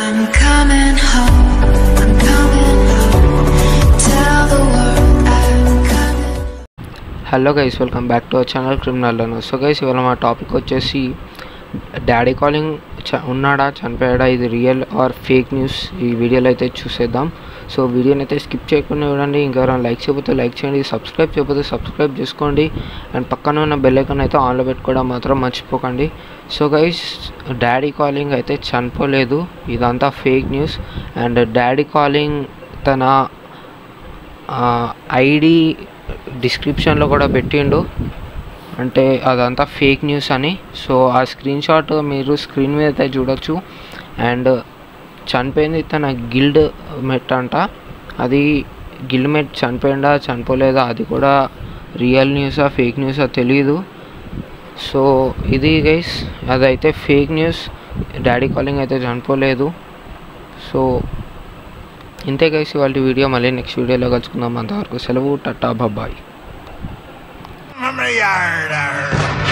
I'm coming home. I'm coming home. Tell the world I'm coming. Hello guys welcome back to our channel Criminal Learner so guys ఇవాళ మా topic వచ్చేసి daddy calling చ ఉన్నాడా చనిపోయాడా ఇది real are fake news ఈ వీడియోలో అయితే చూసేద్దాం సో వీడియోని అయితే స్కిప్ చేయకుండా చూడండి ఇంకెవరైనా లైక్ చేయకపోతే లైక్ చేయండి సబ్స్క్రైబ్ చేయకపోతే సబ్స్క్రైబ్ చేసుకోండి అండ్ పక్కన ఉన్న బెల్ ఐకాన్ అయితే ఆన్లో పెట్టుకోవడం మాత్రం మర్చిపోకండి సో గైస్ డాడీ కాలింగ్ అయితే చనిపోలేదు ఇదంతా fake news and daddy calling తన ఐడి డిస్క్రిప్షన్లో కూడా పెట్టిండు అంటే అదంతా ఫేక్ న్యూస్ అని సో ఆ స్క్రీన్ షాట్ మీరు స్క్రీన్ మీద అయితే చూడొచ్చు అండ్ చనిపోయింది తన గిల్డ్ మెట్ అంట అది గిల్డ్ మెట్ చనిపోయిందా చనిపోలేదా అది కూడా రియల్ న్యూసా ఫేక్ న్యూసా తెలియదు సో ఇది గైస్ అదైతే ఫేక్ న్యూస్ డాడీ కాలింగ్ అయితే చనిపోలేదు సో ఇంతే గైస్ ఇవాళ వీడియో మళ్ళీ నెక్స్ట్ వీడియోలో కలుసుకుందాం అంతవరకు సెలవు tata bye from the yard. arr.